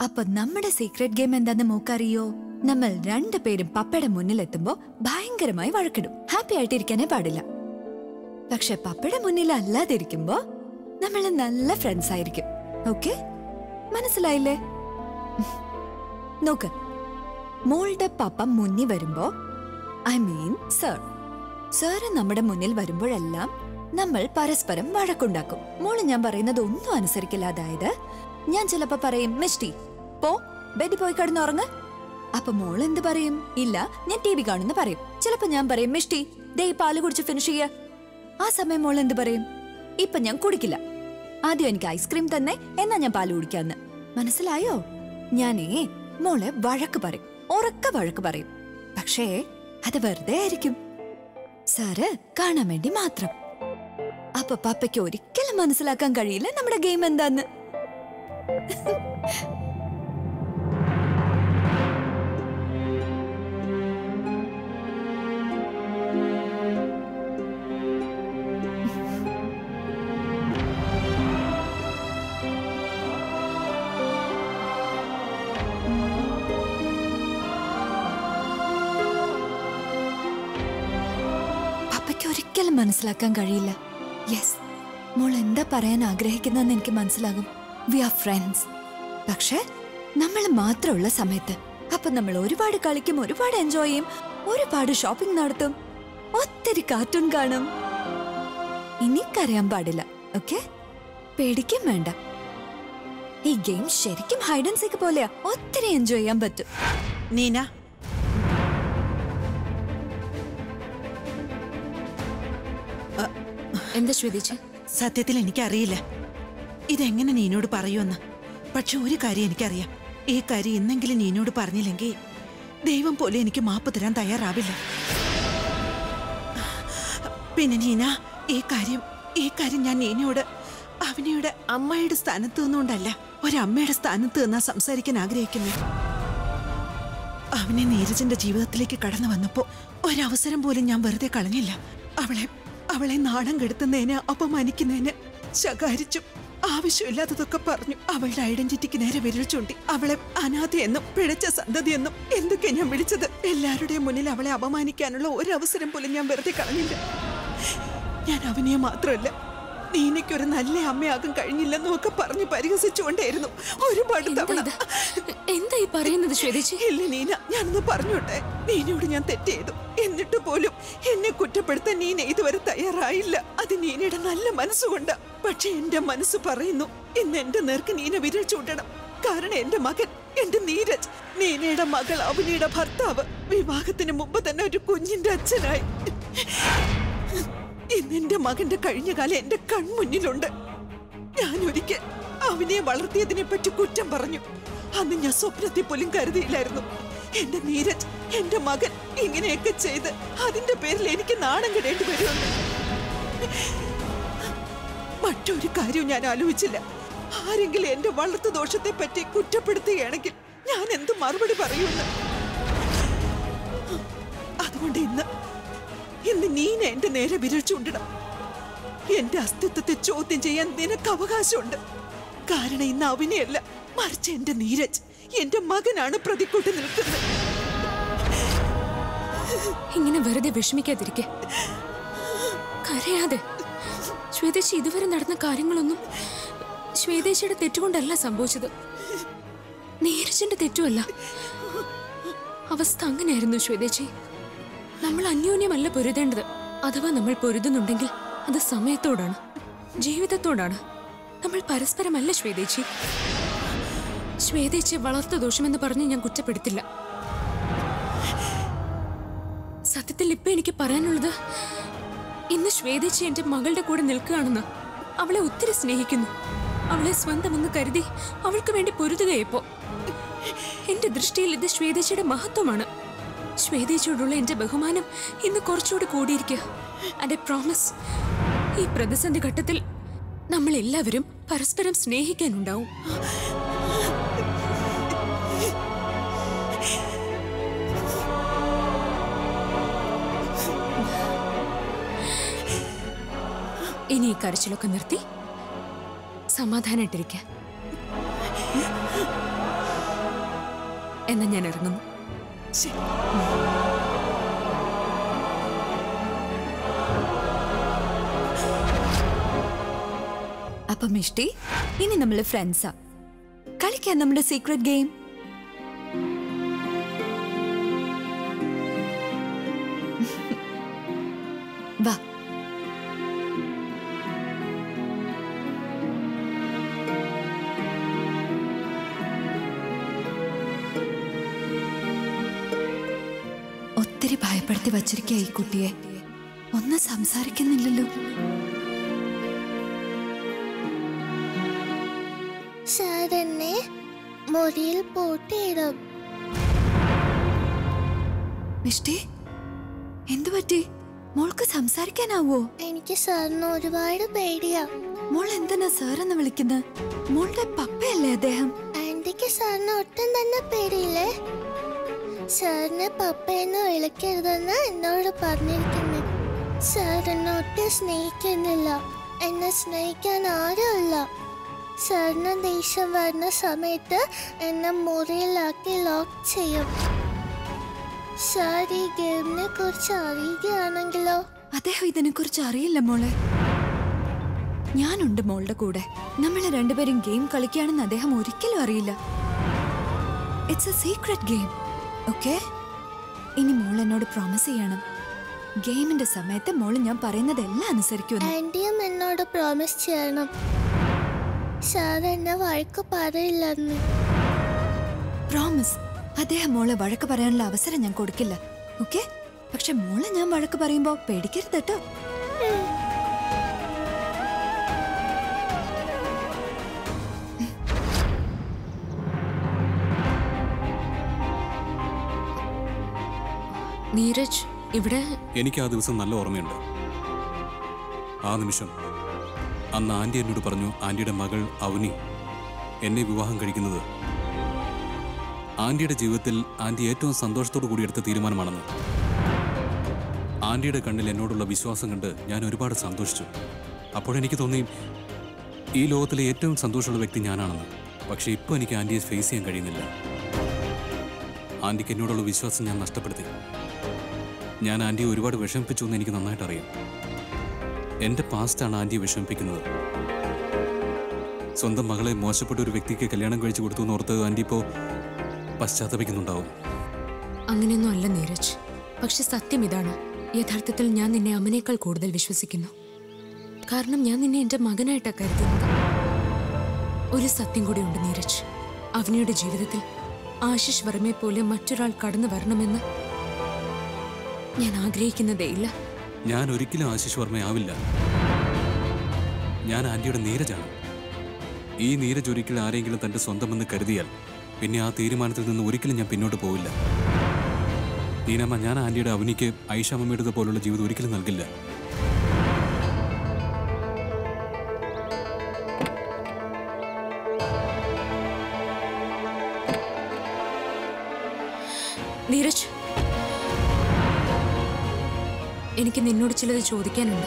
അപ്പൊ നമ്മുടെ secret game എന്താന്ന് മോക്കറിയോ നമ്മൾ രണ്ടുപേരും പപ്പയുടെ മുന്നിലെത്തുമ്പോ ഭയങ്കരമായി വഴക്കിടും ഹാപ്പി ആയിട്ടിരിക്കാനേ പാടില്ല പക്ഷെ പപ്പയുടെ മുന്നിൽ അല്ലാതിരിക്കുമ്പോ നമ്മൾ നല്ല ഫ്രണ്ട്സ് ആയിരിക്കും ഓക്കെ മനസ്സിലായില്ലേ നോക്ക് മോളുടെ പപ്പ മുന്നിൽ വരുമ്പോ ഐ മീൻ സർ സാറ് നമ്മുടെ മുന്നിൽ വരുമ്പോഴെല്ലാം നമ്മൾ പരസ്പരം വഴക്കുണ്ടാക്കും മോള് ഞാൻ പറയുന്നത് ഒന്നും അനുസരിക്കില്ല അതായത് ഞാൻ ചിലപ്പോ പറയും മിഷ്ടി പോ ബെഡിൽ പോയി കിടന്നുറങ്ങ് അപ്പൊ മോൾ എന്ത് പറയും ഇല്ല ഞാൻ ടി വി കാണുന്നു പറയും ചിലപ്പോ ഞാൻ പറയും മിഷ്ടി ദേ ഈ പാല് കുടിച്ച് ഫിനിഷ് ചെയ്യ ആ സമയം മോൾ എന്ത് പറയും ഇപ്പൊ ഞാൻ കുടിക്കില്ല ആദ്യം എനിക്ക് ഐസ്ക്രീം തന്നെ എന്നാ ഞാൻ പാല് കുടിക്കാന്ന് മനസ്സിലായോ ഞാനേ മോളെ വഴക്ക് പറയും ഉറക്ക വഴക്ക് പറയും പക്ഷേ അത് വെറുതെ ആയിരിക്കും സാറ് കാണാൻ വേണ്ടി മാത്രം അപ്പൊ പപ്പയ്ക്ക് ഒരിക്കലും മനസ്സിലാക്കാൻ കഴിയില്ല നമ്മുടെ ഗെയിം എന്താന്ന് പപ്പയ്ക്ക് ഒരിക്കലും മനസ്സിലാക്കാൻ കഴിയില്ല യെസ് മോൾ എന്താ പറയാൻ ആഗ്രഹിക്കുന്നതെന്ന് എനിക്ക് മനസ്സിലാകും വി ആർ ഫ്രണ്ട്സ് പക്ഷെ നമ്മൾ മാത്രമുള്ള സമയത്ത് അപ്പൊ നമ്മൾ ഒരുപാട് കളിക്കും ഒരുപാട് എൻജോയ് ചെയ്യും ഒരുപാട് ഷോപ്പിംഗ് നടത്തും ഒത്തിരി കാർട്ടൂൺ കാണും എനിക്കറിയാൻ പാടില്ല ഓക്കെ പേടിക്കും വേണ്ട ഈ ഗെയിം ശരിക്കും ഹൈഡ് ആൻഡ് സീക്ക് പോലെയാ ഒത്തിരി എൻജോയ് ചെയ്യാൻ പറ്റും നീന എന്താ ശ്വേതിച്ച് സത്യത്തിൽ എനിക്കറിയില്ല ഇതെങ്ങനെ നീനോട് പറയുമെന്ന് പക്ഷെ ഒരു കാര്യം എനിക്കറിയാം ഈ കാര്യം എന്നെങ്കിലും നീനോട് പറഞ്ഞില്ലെങ്കിൽ ദൈവം പോലും എനിക്ക് മാപ്പ് തരാൻ തയ്യാറാവില്ല പിന്നെ നീന ഈ കാര്യം ഈ കാര്യം ഞാൻ നീനയോട് അവനയുടെ അമ്മയുടെ സ്ഥാനത്ത് നിന്നുകൊണ്ടല്ല ഒരമ്മയുടെ സ്ഥാനത്ത് നിന്നാ സംസാരിക്കാൻ ആഗ്രഹിക്കുന്നത് അവനെ നീരജന്റെ ജീവിതത്തിലേക്ക് കടന്നു വന്നപ്പോ ഒരവസരം പോലും ഞാൻ വെറുതെ കളഞ്ഞില്ല അവളെ അവളെ നാണം കെടുത്തുന്നതിന് അപമാനിക്കുന്നതിന് ശകാരിച്ചു ആവശ്യമില്ലാത്തതൊക്കെ പറഞ്ഞു അവളുടെ ഐഡന്റിറ്റിക്ക് നേരെ വിരൽ ചൂണ്ടി അവളെ അനാഥയെന്നും പിഴച്ച സന്തതിയെന്നും എന്തൊക്കെ ഞാൻ വിളിച്ചത് എല്ലാവരുടെയും മുന്നിൽ അവളെ അപമാനിക്കാനുള്ള ഒരവസരം പോലും ഞാൻ വെറുതെ കളഞ്ഞില്ല ഞാൻ അവനെ മാത്രമല്ല നീനയ്ക്കൊരു നല്ല അമ്മയാകാൻ കഴിഞ്ഞില്ലെന്നും ഒക്കെ പറഞ്ഞ് പരിഹസിച്ചുകൊണ്ടേയിരുന്നു ഒരുപാട് എന്താ തവണ ഇത്? എന്താ ഈ പറയുന്നത് ശ്വേതിച്ച് ഇല്ല നീന ഞാനൊന്ന് പറഞ്ഞോട്ടെ നീനയോട് ഞാൻ തെറ്റ് ചെയ്തു എന്നിട്ട് പോലും എന്നെ കുറ്റപ്പെടുത്താൻ നീന ഇതുവരെ തയ്യാറായില്ല അത് നീനയുടെ നല്ല മനസ്സുകൊണ്ട് പക്ഷെ എന്റെ മനസ്സ് പറയുന്നു ഇന്ന് എന്റെ നേർക്ക് നീന വിരൽ ചൂണ്ടണം കാരണം എന്റെ മകൻ എന്റെ നീരജ് നീനയുടെ മകൾ അവനിയുടെ ഭർത്താവ് വിവാഹത്തിന് മുമ്പ് തന്നെ ഒരു കുഞ്ഞിന്റെ അച്ഛനായി ഇന്ന് എന്റെ മകന്റെ കഴിഞ്ഞ കാലം എന്റെ കൺമുന്നിലുണ്ട് ഞാൻ ഒരിക്കൽ അവനെ വളർത്തിയതിനെ പറ്റി കുറ്റം പറഞ്ഞു അന്ന് ഞാൻ സ്വപ്നത്തിൽ പോലും കരുതിയില്ലായിരുന്നു എന്റെ നീരജ് എന്റെ മകൻ ഇങ്ങനെയൊക്കെ ചെയ്ത് അതിന്റെ പേരിൽ എനിക്ക് നാണം കിടേണ്ടി വരുമെന്ന് മറ്റൊരു കാര്യവും ഞാൻ ആലോചിച്ചില്ല ആരെങ്കിലും എന്റെ വളർത്തു ദോഷത്തെ പറ്റി കുറ്റപ്പെടുത്തുകയാണെങ്കിൽ ഞാൻ എന്ത് മറുപടി പറയുമെന്ന് അതുകൊണ്ട് ഇന്ന് ഇന്ന് നീന എന്റെ നേരെ വിരൽ ചൂണ്ടണം എന്റെ അസ്തിത്വത്തെ ചോദ്യം ചെയ്യാൻ നിനക്ക് അവകാശമുണ്ട് കാരണം ഇന്ന് അവനെയല്ല മറിച്ച് എന്റെ നീരജ് എന്റെ മകനാണ് പ്രതിക്കൂട്ടി നിൽക്കുന്നത് ഇങ്ങനെ വെറുതെ വിഷമിക്കാതിരിക്കെ കരയാതെ ശ്വേതേശി ഇതുവരെ നടന്ന കാര്യങ്ങളൊന്നും ശ്വേതേശിയുടെ തെറ്റുകൊണ്ടല്ല സംഭവിച്ചത് നീരജന്റെ തെറ്റുമല്ല അവസ്ഥ അങ്ങനെയായിരുന്നു ശ്വേതേച്ചി നമ്മൾ അന്യോന്യമല്ല പൊരുതേണ്ടത് അഥവാ നമ്മൾ പൊരുതുന്നുണ്ടെങ്കിൽ അത് സമയത്തോടാണ് ജീവിതത്തോടാണ് നമ്മൾ പരസ്പരമല്ല ശ്വേതേച്ചി ശ്വേതേച്ചി വളർത്തു ദോഷമെന്ന് പറഞ്ഞ് ഞാൻ കുറ്റപ്പെടുത്തില്ല സത്യത്തിൽ ഇപ്പൊ എനിക്ക് പറയാനുള്ളത് ഇന്ന് ശ്വേതേച്ചി എന്റെ മകളുടെ കൂടെ നിൽക്കുകയാണെന്ന് അവളെ ഒത്തിരി സ്നേഹിക്കുന്നു അവളെ സ്വന്തമെന്ന് കരുതി അവൾക്ക് വേണ്ടി പൊരുതുകയിപ്പോ എന്റെ ദൃഷ്ടിയിൽ ഇത് ശ്വേതേച്ചിയുടെ മഹത്വമാണ് ശ്വേതേച്ചിയോടുള്ള എന്റെ ബഹുമാനം ഇന്ന് കുറച്ചുകൂടി കൂടിയിരിക്കുക ആൻഡ് ഐ പ്രോമിസ് ഈ പ്രതിസന്ധി ഘട്ടത്തിൽ നമ്മൾ എല്ലാവരും പരസ്പരം സ്നേഹിക്കാനുണ്ടാവും ഇനി ഈ കരച്ചിലൊക്കെ നിർത്തി സമാധാനായിട്ടിരിക്കാൻ എന്നാ ഞാൻ ഇറങ്ങുന്നു ശരി അപ്പൊ മിഷ്ടി ഇനി നമ്മള് ഫ്രണ്ട്സാ കളിക്കാൻ നമ്മുടെ സീക്രട്ട് ഗെയിം വാ ഒത്തിരി ഭയപ്പെടുത്തി വച്ചിരിക്കുക ഈ കുട്ടിയെ ഒന്നും സംസാരിക്കുന്നില്ലല്ലോ സാർ എന്നെ മുറിയിൽ പൂട്ടിയിടും മിഷ്ടി എന്തു പറ്റി മോൾക്ക് സംസാരിക്കാനാവോ എനിക്ക് സാറിന് ഒരുപാട് പേടിയാ മോൾ എന്തിനാ സാറെന്ന് വിളിക്കുന്നത് മോളുടെ പപ്പയല്ലേ അദ്ദേഹം ആന്റിക്ക് സാറിന് ഒട്ടും തന്നെ പേടിയില്ലേ സാറിനെ പപ്പ എന്ന് വിളിക്കരുതെന്ന് എന്നോട് പറഞ്ഞിരിക്കുന്നു സാർ എന്നെ ഒട്ടും സ്നേഹിക്കുന്നില്ല എന്നെ സ്നേഹിക്കാൻ ആരുമില്ല സാറിന് ദേഷ്യം വരുന്ന സമയത്ത് എന്നെ മുറിയിലാക്കി ലോക്ക് ചെയ്യും സാർ ഈ ഗെയിമിനെ കുറിച്ച് അറിയുകയാണെങ്കിലോ അദ്ദേഹം ഇതിനെ കുറിച്ച് അറിയില്ല മോളെ ഞാനുണ്ട് മോളുടെ കൂടെ നമ്മൾ രണ്ടുപേരും ഗെയിം കളിക്കുകയാണെന്ന് അദ്ദേഹം ഒരിക്കലും അറിയില്ല it's a secret game okay ഇനി മോൾ എന്നോട് പ്രോമിസ് ചെയ്യണം ഗെയിമിന്റെ സമയത്ത് മോള് ഞാൻ പറയുന്നതെല്ലാം അനുസരിക്കുമെന്ന് ആന്റിയും എന്നോട് പ്രോമിസ് ചെയ്യണം സാർ എന്നെ വഴക്ക് പറയില്ലെന്ന് പ്രോമിസ് അദ്ദേഹം മോളെ വഴക്ക് പറയാനുള്ള അവസരം ഞാൻ കൊടുക്കില്ല ഓക്കെ പക്ഷെ മോളെ ഞാൻ വഴക്ക് പറയുമ്പോ പേടിക്കരുത് കേട്ടോ നീരജ് ഇവിടെ എനിക്ക് ആ ദിവസം നല്ല ഓർമ്മയുണ്ട് ആ നിമിഷം അന്ന് ആന്റി എന്നോട് പറഞ്ഞു ആന്റിയുടെ മകൾ അവനി എന്നെ വിവാഹം കഴിക്കുന്നത് ആന്റിയുടെ ജീവിതത്തിൽ ആന്റി ഏറ്റവും സന്തോഷത്തോടു കൂടി എടുത്ത തീരുമാനമാണെന്ന് ആന്റിയുടെ കണ്ണിൽ എന്നോടുള്ള വിശ്വാസം കണ്ട് ഞാൻ ഒരുപാട് സന്തോഷിച്ചു അപ്പോഴെനിക്ക് തോന്നി ഈ ലോകത്തിലെ ഏറ്റവും സന്തോഷമുള്ള വ്യക്തി ഞാനാണെന്ന് പക്ഷേ ഇപ്പോൾ എനിക്ക് ആന്റിയെ ഫേസ് ചെയ്യാൻ കഴിയുന്നില്ല ആന്റിക്ക് എന്നോടുള്ള വിശ്വാസം ഞാൻ നഷ്ടപ്പെടുത്തി ഞാൻ ആന്റിയെ ഒരുപാട് വിഷമിപ്പിച്ചു എന്ന് എനിക്ക് നന്നായിട്ട് അറിയാം എൻ്റെ പാസ്റ്റാണ് ആന്റിയെ വിഷമിപ്പിക്കുന്നത് സ്വന്തം മകളെ മോശപ്പെട്ട ഒരു വ്യക്തിക്ക് കല്യാണം കഴിച്ചു കൊടുത്തു എന്ന് ഓർത്ത് ആന്റി ഇപ്പോൾ പശ്ചാത്തപിക്കുന്നുണ്ടാവും അങ്ങനെയൊന്നും അല്ല നീരജ് പക്ഷെ സത്യം ഇതാണ് യഥാർത്ഥത്തിൽ ഞാൻ നിന്നെ അമ്മനേക്കാൾ കൂടുതൽ വിശ്വസിക്കുന്നു കാരണം ഞാൻ നിന്നെ എന്റെ മകനായിട്ടാണ് കരുതുന്നത് ഒരു സത്യം കൂടി ഉണ്ട് നീരജ് അവനിയുടെ ജീവിതത്തിൽ ആശിഷ് വർമ്മയെ പോലെ മറ്റൊരാൾ കടന്നു വരണമെന്ന് ഞാൻ ആഗ്രഹിക്കുന്നതേയില്ല ഞാൻ ഒരിക്കലും ആശിഷ് വർമ്മയാവില്ല ഞാൻ ആന്റിയുടെ നീരജാണ് ഈ നീരജ് ഒരിക്കലും ആരെങ്കിലും തൻ്റെ സ്വന്തമെന്ന് കരുതിയാൽ പിന്നെ ആ തീരുമാനത്തിൽ നിന്ന് ഒരിക്കലും ഞാൻ പിന്നോട്ട് പോവില്ല നീനമ്മ ഞാൻ ആന്റിയുടെ അവനിക്ക് ഐഷാമ്മയുടേത് പോലുള്ള ജീവിതം ഒരിക്കലും നൽകില്ല നീരജ് എനിക്ക് നിന്നോട് ചിലത് ചോദിക്കാനുണ്ട്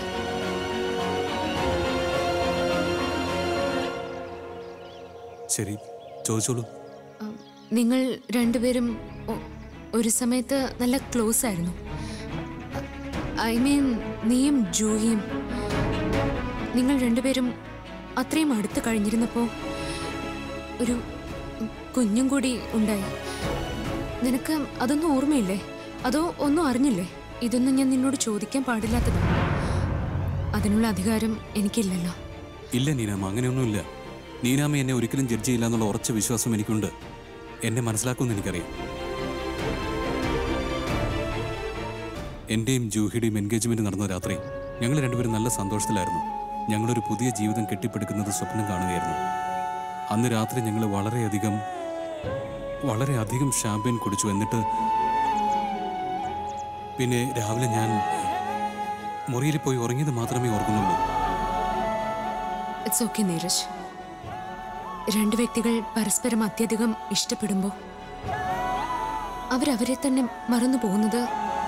ശരി ചോദിച്ചോളൂ ആ, നിങ്ങൾ രണ്ടുപേരും ഒ- ഒരു സമയത്ത് നല്ല ക്ലോസ് ആയിരുന്നു ഐ മീൻ നീയും ജൂഹിയും നിങ്ങൾ രണ്ടുപേരും അത്രയും അടുത്ത് കഴിഞ്ഞിരുന്നപ്പോൾ ഒരു കുഞ്ഞും കൂടി ഉണ്ടായി നിനക്ക് അതൊന്നും ഓർമ്മയില്ലേ അതോ ഒന്നും അറിഞ്ഞില്ലേ ഇതൊന്നും ഞാൻ നിന്നോട് ചോദിക്കാൻ പാടില്ലാത്തതാണ് അതിനുള്ള അധികാരം എനിക്കില്ലല്ലോ ഇല്ല നീനാമ്മ അങ്ങനെയൊന്നുമില്ല നീനാമ്മ എന്നെ ഒരിക്കലും ജഡ്ജ് ചെയ്യില്ല എന്നുള്ള ഉറച്ച വിശ്വാസം എനിക്കുണ്ട് എന്നെ മനസ്സിലാക്കുമെന്ന് എനിക്കറിയാം എന്റെയും ജൂഹിയുടെയും എൻഗേജ്മെന്റ് നടന്ന രാത്രി ഞങ്ങൾ രണ്ടുപേരും നല്ല സന്തോഷത്തിലായിരുന്നു ഞങ്ങളൊരു പുതിയ ജീവിതം കെട്ടിപ്പടുക്കുന്നത് സ്വപ്നം കാണുകയായിരുന്നു അന്ന് രാത്രി ഞങ്ങൾ വളരെയധികം വളരെയധികം ഷാമ്പയിൻ കുടിച്ചു എന്നിട്ട് പിന്നെ രാവിലെ ഞാൻ മുറിയിൽ പോയി ഉറങ്ങിയത് മാത്രമേ ഓർക്കുന്നുള്ളൂ ഇറ്റ്സ് ഓക്കെ നീരജ് രണ്ട് വ്യക്തികൾ പരസ്പരം അത്യധികം ഇഷ്ടപ്പെടുമ്പോൾ അവരവരെ തന്നെ മറന്നു പോകുന്നത്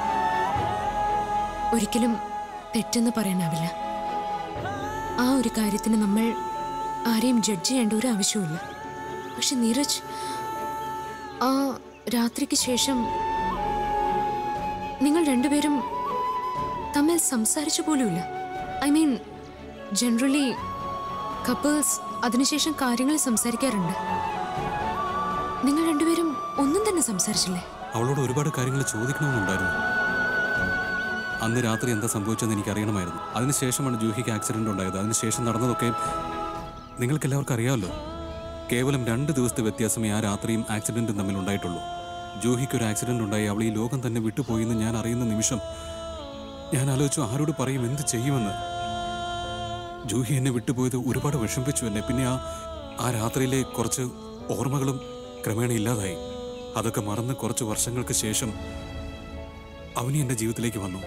ഒരിക്കലും തെറ്റെന്ന് പറയാനാവില്ല ആ ഒരു കാര്യത്തിന് നമ്മൾ ആരെയും ജഡ്ജ് ചെയ്യേണ്ട ഒരു ആവശ്യവുമില്ല പക്ഷെ നീരജ് ആ രാത്രിക്ക് ശേഷം നിങ്ങൾ രണ്ടുപേരും തമ്മിൽ സംസാരിച്ചു പോലുമില്ല ഐ മീൻ ജനറലി കപ്പിൾസ് അതിനുശേഷം കാര്യങ്ങൾ സംസാരിക്കാറുണ്ട് നിങ്ങൾ രണ്ടുപേരും ഒന്നും തന്നെ സംസാരിച്ചില്ലേ അവളോട് ഒരുപാട് കാര്യങ്ങൾ ചോദിക്കണമെന്നുണ്ടായിരുന്നു അന്ന് രാത്രി എന്താ സംഭവിച്ചതെന്ന് എനിക്ക് അറിയണമായിരുന്നു അതിനുശേഷമാണ് ജൂഹിക്ക് ആക്സിഡന്റ് ഉണ്ടായത് അതിനുശേഷം നടന്നതൊക്കെ നിങ്ങൾക്ക് എല്ലാവർക്കും അറിയാമല്ലോ കേവലം രണ്ട് ദിവസത്തെ വ്യത്യാസമേ ആ രാത്രിയും ആക്സിഡന്റും തമ്മിൽ ഉണ്ടായിട്ടുള്ളൂ ജൂഹിക്ക് ഒരു ആക്സിഡന്റ് ഉണ്ടായി അവൾ ഈ ലോകം തന്നെ വിട്ടുപോയി എന്ന് ഞാൻ അറിയുന്ന നിമിഷം ഞാൻ ആലോചിച്ചു ആരോട് പറയും എന്ത് ചെയ്യുമെന്ന് ജൂഹി എന്നെ വിട്ടുപോയത് ഒരുപാട് വിഷമിപ്പിച്ചു എന്നെ പിന്നെ ആ ആ രാത്രിയിലെ കുറച്ച് ഓർമ്മകളും ക്രമേണ ഇല്ലാതായി അതൊക്കെ മറന്ന് കുറച്ച് വർഷങ്ങൾക്ക് ശേഷം അവനി എൻ്റെ ജീവിതത്തിലേക്ക് വന്നു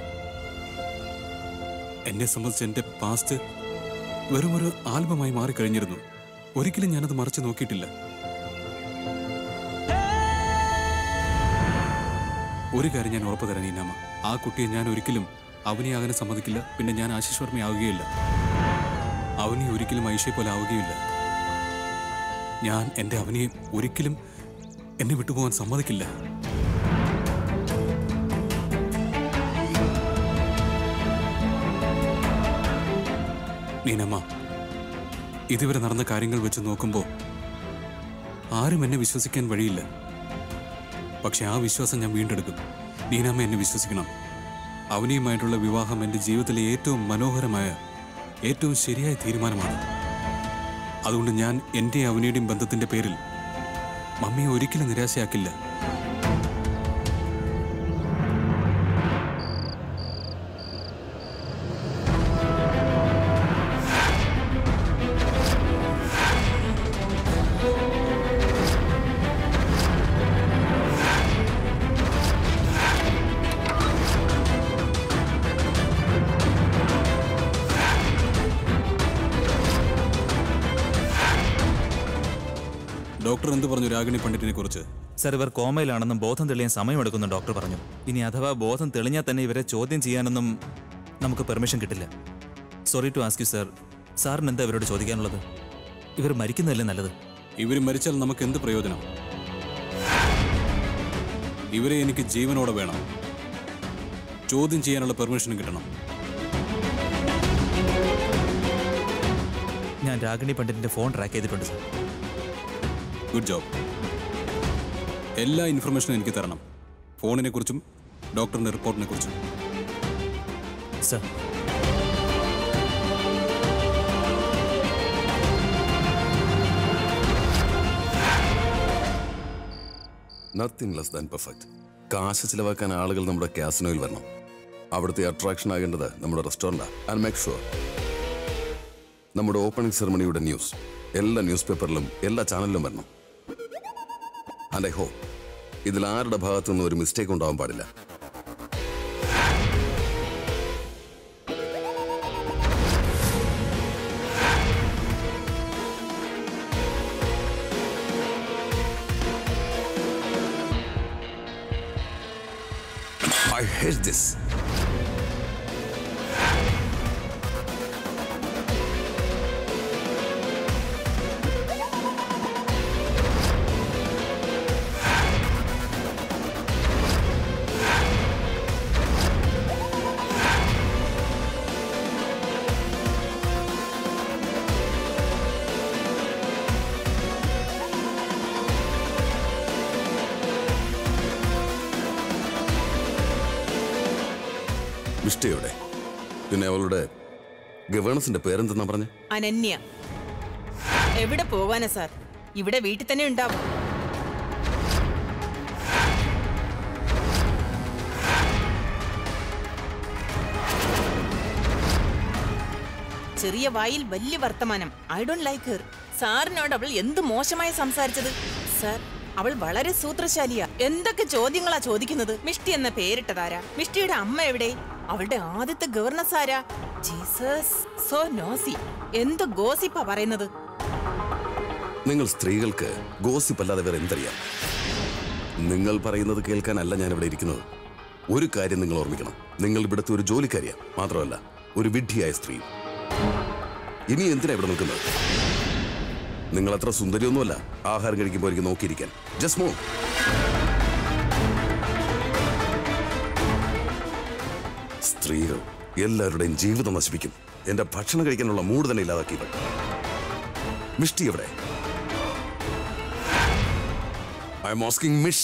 എന്നെ സംബന്ധിച്ച് എൻ്റെ പാസ്റ്റ് വെറും ഒരു ആൽബമായി മാറിക്കഴിഞ്ഞിരുന്നു ഒരിക്കലും ഞാനത് മറച്ചു നോക്കിയിട്ടില്ല ഒരു കാര്യം ഞാൻ ഉറപ്പു തരാൻ നീനമ്മ ആ കുട്ടിയെ ഞാൻ ഒരിക്കലും അവനിയാകാൻ സമ്മതിക്കില്ല പിന്നെ ഞാൻ ആശിഷ് വർമ്മയാവുകയില്ല അവനി ഒരിക്കലും ഐഷയെ പോലെ ആവുകയില്ല ഞാൻ എൻ്റെ അവനിയെ ഒരിക്കലും എന്നെ വിട്ടുപോകാൻ സമ്മതിക്കില്ല നീനമ്മ ഇതുവരെ നടന്ന കാര്യങ്ങൾ വെച്ച് നോക്കുമ്പോൾ ആരും എന്നെ വിശ്വസിക്കാൻ വഴിയില്ല പക്ഷെ ആ വിശ്വാസം ഞാൻ വീണ്ടെടുക്കും നീനമ്മ എന്നെ വിശ്വസിക്കണം അവനിയുമായിട്ടുള്ള വിവാഹം എൻ്റെ ജീവിതത്തിലെ ഏറ്റവും മനോഹരമായ ഏറ്റവും ശരിയായ തീരുമാനമാണ് അതുകൊണ്ട് ഞാൻ എൻ്റെ അവനിയുടെയും ബന്ധത്തിൻ്റെ പേരിൽ മമ്മിയെ ഒരിക്കലും നിരാശയാക്കില്ല ഡോക്ടർ എന്ത് പറഞ്ഞു രാഗിണി പണ്ഡിറ്റിനെ കുറിച്ച് സർ ഇവർ കോമയിലാണെന്നും ബോധം തെളിയാൻ സമയമെടുക്കുന്നു ഡോക്ടർ പറഞ്ഞു ഇനി അഥവാ ബോധം തെളിഞ്ഞാൽ തന്നെ ഇവരെ ചോദ്യം ചെയ്യാനൊന്നും നമുക്ക് പെർമിഷൻ കിട്ടില്ല sorry to ask you sir സാറിന് എന്താ ഇവരോട് ചോദിക്കാനുള്ളത് ഇവർ മരിക്കുന്നതല്ലേ നല്ലത് ഇവർ മരിച്ചാൽ നമുക്ക് എന്ത് പ്രയോജനം ഇവരെ എനിക്ക് ജീവനോടെ വേണം ചോദ്യം ചെയ്യാനുള്ള പെർമിഷൻ കിട്ടണം ഞാൻ രാഗിണി പണ്ഡിറ്റിന്റെ ഫോൺ ട്രാക്ക് ചെയ്തിട്ടുണ്ട് സർ ഗുഡ് ജോബ് എല്ലാ ഇൻഫർമേഷനും എനിക്ക് തരണം ഫോണിനെ കുറിച്ചും ഡോക്ടറിന്റെ റിപ്പോർട്ടിനെ കുറിച്ചും sir nothing less than perfect കാശ് ചിലവാക്കാൻ ആളുകൾ നമ്മുടെ കാസിനോയിൽ വരണം അവിടുത്തെ അട്രാക്ഷൻ ആകേണ്ടത് നമ്മുടെ റെസ്റ്റോറൻറ്റാണ് ആൻഡ് മേക്ക് ഷുവർ നമ്മുടെ ഓപ്പണിംഗ് സെറമണിയുടെ ന്യൂസ് എല്ലാ ന്യൂസ് പേപ്പറിലും എല്ലാ ചാനലിലും വരണം ആൻഡ് ഐ ഹോപ്പ് ഇതിൽ ആരുടെ ഭാഗത്തു നിന്നും ഒരു മിസ്റ്റേക്ക് ഉണ്ടാവാൻ പാടില്ല I hate this. മിഷ്ടയോടെ പിന്നെ അവളുടെ ഗവേണൻസിന്റെ പേരെന്തെന്നാ പറഞ്ഞ അനന്യ എവിടെ പോവാനാ സാർ ഇവിടെ വീട്ടിൽ തന്നെ ഉണ്ടാവും ചെറിയ വായിൽ വലിയ വർത്തമാനം ഐ ഡോണ്ട് ലൈക്ക് ഹെർ സാറിനോട് അവൾ എന്ത് മോശമായി സംസാരിച്ചത് സാർ അവൾ വളരെ സൂത്രശാലിയാ എന്തൊക്കെ ചോദ്യങ്ങളാ ചോദിക്കുന്നത് മിഷ്ടി എന്ന പേരിട്ടതാരാ മിഷ്ടിയുടെ അമ്മ എവിടെ അവളുടെ ആദ്യത്തെ ഗവർണസ് ആരാ ജീസസ് സോ നോസി എന്ത് ഗോസിപ്പാ പറയുന്നത് നിങ്ങൾ സ്ത്രീകൾക്ക് ഗോസിപ്പ് അല്ലാതെ വേറെ എന്തറിയാം നിങ്ങൾ പറയുന്നത് കേൾക്കാനല്ല ഞാൻ ഇവിടെ ഇരിക്കുന്നത് ഒരു കാര്യം നിങ്ങൾ ഓർമ്മിക്കണം നിങ്ങൾ ഇവിടുത്തെ ഒരു ജോലിക്കാരിയാ മാത്രമല്ല ഒരു വിഡ്ഢിയായ സ്ത്രീ ഇനി എന്തിനാ ഇവിടെ നിൽക്കുന്നത് നിങ്ങൾ അത്ര സുന്ദരിയൊന്നുമല്ല ആഹാരം കഴിക്കുമ്പോൾ എനിക്ക് നോക്കിയിരിക്കാൻ ജസ്റ്റ് മോ സ്ത്രീകൾ എല്ലാവരുടെയും ജീവിതം നശിപ്പിക്കും എന്റെ ഭക്ഷണം കഴിക്കാനുള്ള മൂഡ് തന്നെ ഇല്ലാതാക്കി ഇവൾ മിഷ്ടി എവിടെ ഐ എം ആസ്കിംഗ് മിഷ്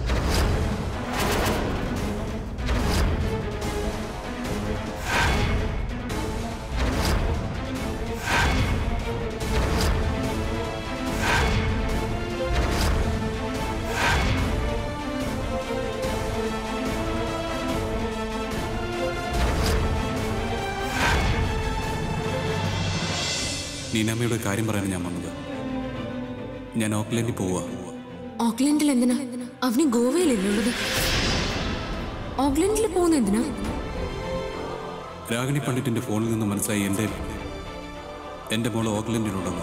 നീനാമ്മയുടെ കാര്യം പറയാൻ ഞാൻ വന്നത് ഞാൻ ഓക്ലൻഡിൽ പോവുക ഓക്ലൻഡിൽ എന്തിനാ അവന് ഗോവയിലല്ലുള്ളത് ഓക്ലൻഡിൽ പോകുന്ന എന്തിനാ രാഗിണി പണ്ഡിറ്റിന്റെ ഫോണിൽ നിന്ന് മനസ്സിലായി എൻ്റെ എൻ്റെ മോള് ഓക്ലൻഡിലുണ്ടെന്ന്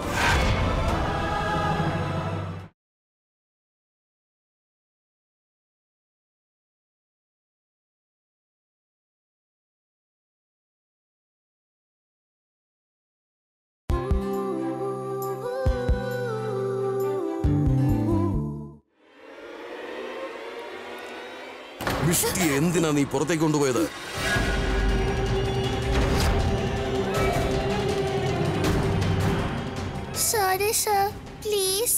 മിഷ്ടി എന്തിനാ നീ പുറത്തേക്ക് കൊണ്ടുപോയത് സോറി സർ പ്ലീസ്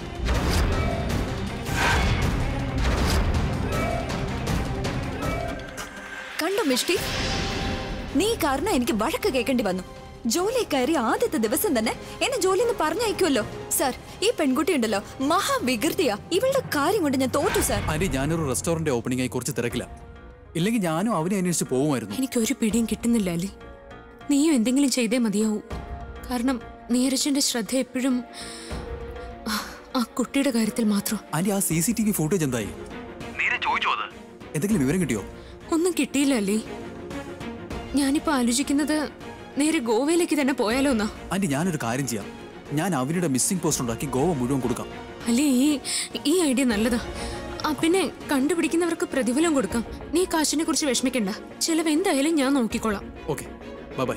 കണ്ടോ മിഷ്ടി നീ കാരണം എനിക്ക് വഴക്ക് കേൾക്കേണ്ടി വന്നു ജോലി കയറി ആദ്യത്തെ ദിവസം തന്നെ എന്നെ ജോലിയിൽ നിന്ന് പറഞ്ഞയക്കുമല്ലോ സാർ ഈ പെൺകുട്ടി ഉണ്ടല്ലോ മഹാവികൃതിയാ ഇവളുടെ കാര്യം കൊണ്ട് ഞാൻ തോറ്റു സാർ ആന്റി ഞാനൊരു റെസ്റ്റോറന്റ് ഓപ്പണിംഗ് ആയി കുറച്ച് തിരക്കില്ല ഇല്ലെങ്കിൽ ഞാനും അവനെ അന്വേഷിച്ച് പോകുമായിരുന്നു എനിക്ക് ഒരു പിടിയും കിട്ടുന്നില്ല അല്ലേ നീയും എന്തെങ്കിലും ചെയ്തേ മതിയാവൂ കാരണം നീരജന്റെ ശ്രദ്ധ എപ്പോഴും ആ, ആ കുട്ടിയുടെ കാര്യത്തിൽ മാത്രം ആന്റി ആ C C T V footage എന്തായി എന്തെങ്കിലും വിവരം കിട്ടിയോ ഒന്നും കിട്ടിയില്ല അല്ലേ ഞാനിപ്പോ ആലോചിക്കുന്നത് നേരെ ഗോവയിലേക്ക് തന്നെ പോയാലോ എന്നാ ആന്റി ഞാനൊരു കാര്യം ചെയ്യാം ഞാൻ അവരുടെ മിസ്സിംഗ് പോസ്റ്റ് ഉണ്ടാക്കി ഗോവ മുഴുവൻ കൊടുക്കാം അല്ലേ ഈ ഈ ഐഡിയ നല്ലതാ ആ പിന്നെ കണ്ടുപിടിക്കുന്നവർക്ക് പ്രതിഫലം കൊടുക്കാം നീ കാശിനെ കുറിച്ച് വിഷമിക്കണ്ട ചിലവ് എന്തായാലും ഞാൻ നോക്കിക്കോളാം ഓക്കെ ബൈ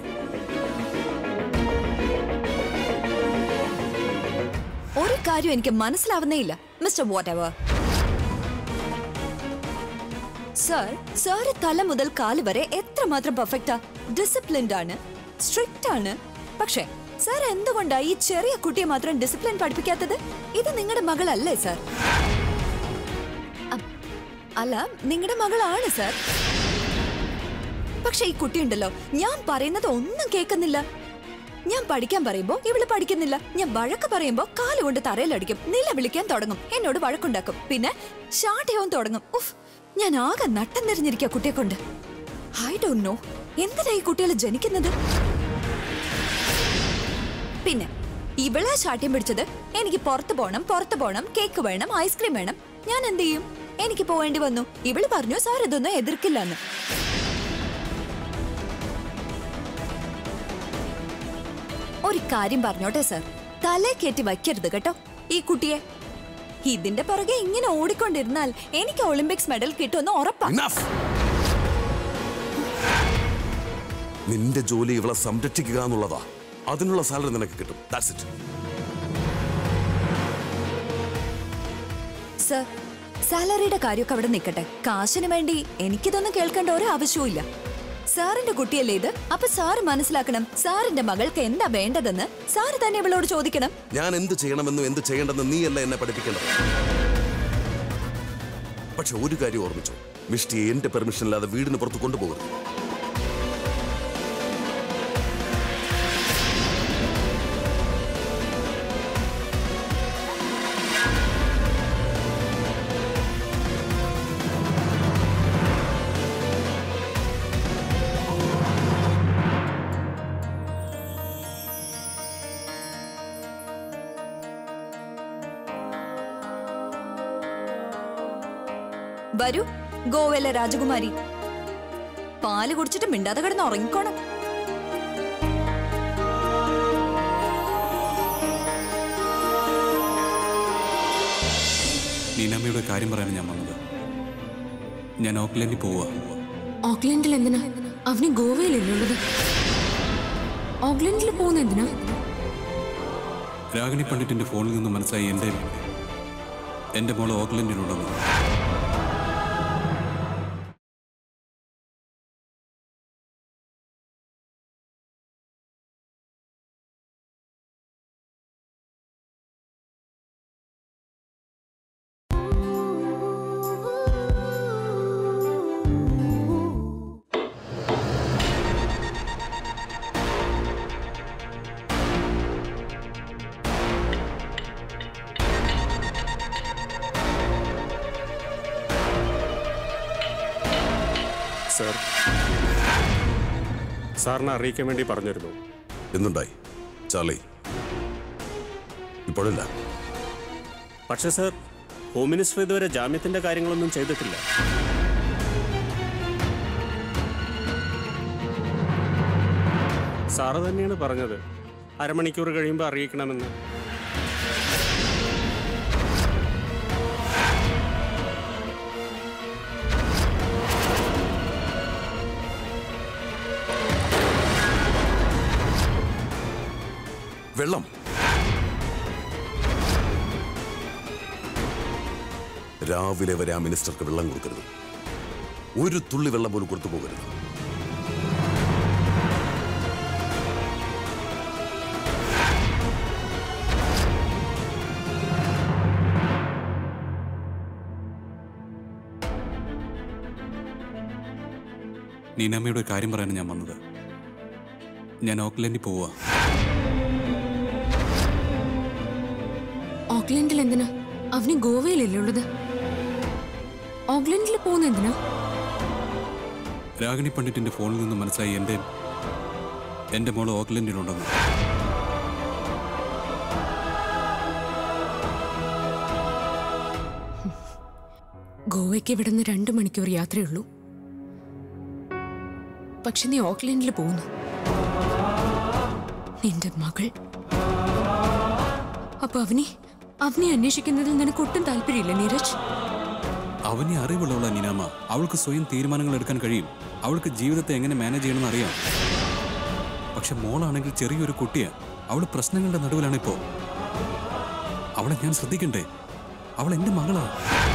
ഒരു കാര്യം എനിക്ക് മനസ്സിലാവുന്നേ ഇല്ല mister whatever sir sir തല മുതൽ കാല് വരെ എത്രമാത്രം പെർഫെക്റ്റാ ഡിസിപ്ലിൻഡ് ആണ് സ്ട്രിക്റ്റ് ആണ് പക്ഷേ സാർ എന്തുകൊണ്ടാ ഈ ചെറിയ കുട്ടിയെ മാത്രം ഡിസിപ്ലിൻ പഠിപ്പിക്കാത്തത് ഇത് നിങ്ങളുടെ മകളല്ലേ സാർ അ- അല്ല നിങ്ങളുടെ മകളാണ് സാർ പക്ഷെ ഈ കുട്ടിയുണ്ടല്ലോ ഞാൻ പറയുന്നത് ഒന്നും കേൾക്കുന്നില്ല ഞാൻ പഠിക്കാൻ പറയുമ്പോ ഇവള് പഠിക്കുന്നില്ല ഞാൻ വഴക്ക് പറയുമ്പോ കാലുകൊണ്ട് തറയിലടിക്കും നിലവിളിക്കാൻ തുടങ്ങും എന്നോട് വഴക്കുണ്ടാക്കും പിന്നെ ശാഠ്യവും തുടങ്ങും ഉഫ് ഞാൻ ആകെ നട്ടം തിരിഞ്ഞിരിക്കുക കുട്ടിയെ കൊണ്ട് ഐ ഡോണ്ട് നോ എന്തിനാ ഈ കുട്ടികൾ ജനിക്കുന്നത് പിന്നെ ഇവളെ ശാഠ്യം പിടിച്ചത് എനിക്ക് പുറത്തു പോണം പുറത്തു പോണം കേക്ക് വേണം ഐസ്ക്രീം വേണം ഞാൻ എന്ത് ചെയ്യും എനിക്ക് പോവേണ്ടി വന്നു ഇവള് പറഞ്ഞു സാർ ഇതൊന്നും എതിർക്കില്ലെന്ന് ഒരു കാര്യം പറഞ്ഞോട്ടെ സർ തലേ കയറ്റി വയ്ക്കരുത് കേട്ടോ ഈ കുട്ടിയെ ഇതിന്റെ പുറകെ ഇങ്ങനെ ഓടിക്കൊണ്ടിരുന്നാൽ എനിക്ക് ഒളിമ്പിക്സ് മെഡൽ കിട്ടുമെന്ന് ഉറപ്പാ Enough! നിന്റെ ജോലി ഇവളെ സംരക്ഷിക്കുക എന്നുള്ളതാ അതിനുള്ള സാലറി നിനക്ക് കിട്ടും ദാറ്റ്സ് ഇറ്റ് സർ സാലറിയുടെ കാര്യമൊക്കെ അവിടെ നിൽക്കട്ടെ കാശിന് വേണ്ടി എനിക്കിതൊന്നും കേൾക്കേണ്ട ഒരു ആവശ്യവും ഇല്ല സാറിന്റെ കുട്ടിയല്ലേ ഇത് അപ്പൊ സാറ് മനസ്സിലാക്കണം സാറിന്റെ മകൾക്ക് എന്താ വേണ്ടതെന്ന് സാറ് തന്നെ ഇവളോട് ചോദിക്കണം ഞാൻ എന്ത് ചെയ്യണമെന്നും എന്ത് ചെയ്യേണ്ടെന്നും നീയല്ല എന്നെ പഠിപ്പിക്കേണ്ടത് പക്ഷെ ഒരു കാര്യം ഓർമ്മിച്ചു മിഷ്ടിയെ എന്റെ പെർമിഷൻ ഇല്ലാതെ വീടിന് പുറത്ത് കൊണ്ടുപോകരുത് വരൂ ഗോവയിലെ രാജകുമാരി പാല് കുടിച്ചിട്ട് മിണ്ടാതെ കിടന്ന് ഉറങ്ങിക്കോണം നീനാമ്മയുടെ കാര്യം പറയാൻ ഞാൻ വന്നത് ഞാൻ ഓക്ലൻഡിൽ പോവുക ഓക്ലൻഡിൽ എന്തിനാ അവന് ഗോവയിലല്ലുള്ളത് ഓക്ലൻഡിൽ പോകുന്ന എന്തിനാ രാഗിണി പണ്ഡിറ്റിന്റെ ഫോണിൽ നിന്ന് മനസ്സിലായി എൻ്റെ എൻ്റെ മോള് ഓക്ലൻഡിലുണ്ടെന്ന് സർ സാറിനെ അറിയിക്കാൻ വേണ്ടി പറഞ്ഞിരുന്നു എന്തുണ്ടായി ചാർലി ഇപ്പോഴല്ല പക്ഷേ സർ ഹോം മിനിസ്റ്റർ ഇതുവരെ ജാമ്യത്തിന്റെ കാര്യങ്ങളൊന്നും ചെയ്തിട്ടില്ല സാറ് തന്നെയാണ് പറഞ്ഞത് അരമണിക്കൂർ കഴിയുമ്പോൾ അറിയിക്കണമെന്ന് വെള്ളം രാവിലെ വരെ ആ മിനിസ്റ്റർക്ക് വെള്ളം കൊടുക്കരുത് ഒരു തുള്ളി വെള്ളം പോലും കൊടുത്തു പോകരുത് നീനാമ്മയുടെ ഒരു കാര്യം പറയാനാണ് ഞാൻ വന്നത് ഞാൻ ഓക്ലൻഡിൽ പോവുക ഓക്ലൻഡിൽ എന്തിനാ അവന് ഗോവയിലല്ലേ ഉള്ളത് ഓക്ലൻഡിൽ പോകുന്ന എന്തിനാ രാഗിണി പണ്ഡിറ്റിന്റെ ഫോണിൽ നിന്ന് മനസ്സിലായി എൻ്റെ എൻ്റെ മോള് ഓക്ലൻഡിലുണ്ടെന്ന് ഗോവയ്ക്ക് ഇവിടുന്ന് രണ്ട് മണിക്കൂർ യാത്രയുള്ളൂ പക്ഷെ നീ ഓക്ലൻഡിൽ പോകുന്നു നിന്റെ മകൾ അപ്പൊ അവനി അവനെ അന്വേഷിക്കുന്നതിൽ നിനക്ക് ഒട്ടും താല്പര്യമില്ല നീരജ് അവനെ അറിവുള്ളവളാ നീനാമ്മ അവൾക്ക് സ്വയം തീരുമാനങ്ങൾ എടുക്കാൻ കഴിയും അവൾക്ക് ജീവിതത്തെ എങ്ങനെ മാനേജ് ചെയ്യണമെന്ന് അറിയാം പക്ഷെ മോളാണെങ്കിൽ ചെറിയൊരു കുട്ടിയാ അവൾ പ്രശ്നങ്ങളുടെ നടുവിലാണ് ഇപ്പോ അവളെ ഞാൻ ശ്രദ്ധിക്കണ്ടേ അവൾ എൻ്റെ മകളാ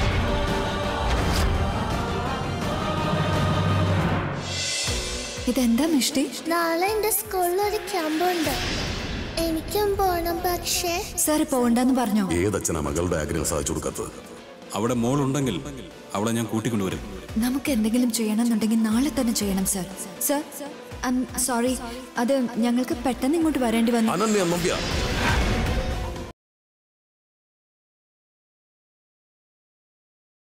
ഇതെന്താ മിഷ്ടി നാളെ എന്റെ സ്കൂളിൽ ഒരു ക്യാമ്പ് ഉണ്ട് എനിക്കും പോണം പക്ഷേ സാർ പോകണ്ടെന്ന് പറഞ്ഞോ ഏതച്ഛനാ മകളുടെ ആഗ്രഹം സാധിച്ചു കൊടുക്കാത്തത് അവിടെ മോളുണ്ടെങ്കിൽ അവളെ ഞാൻ കൂട്ടിക്കൊണ്ടുവരും നമുക്ക് എന്തെങ്കിലും ചെയ്യണമെന്നുണ്ടെങ്കിൽ നാളെ തന്നെ ചെയ്യണം സർ സർ ഐ സോറി അത് ഞങ്ങൾക്ക് പെട്ടെന്ന് ഇങ്ങോട്ട് വരേണ്ടി വന്നു അനന്യ നമ്പ്യ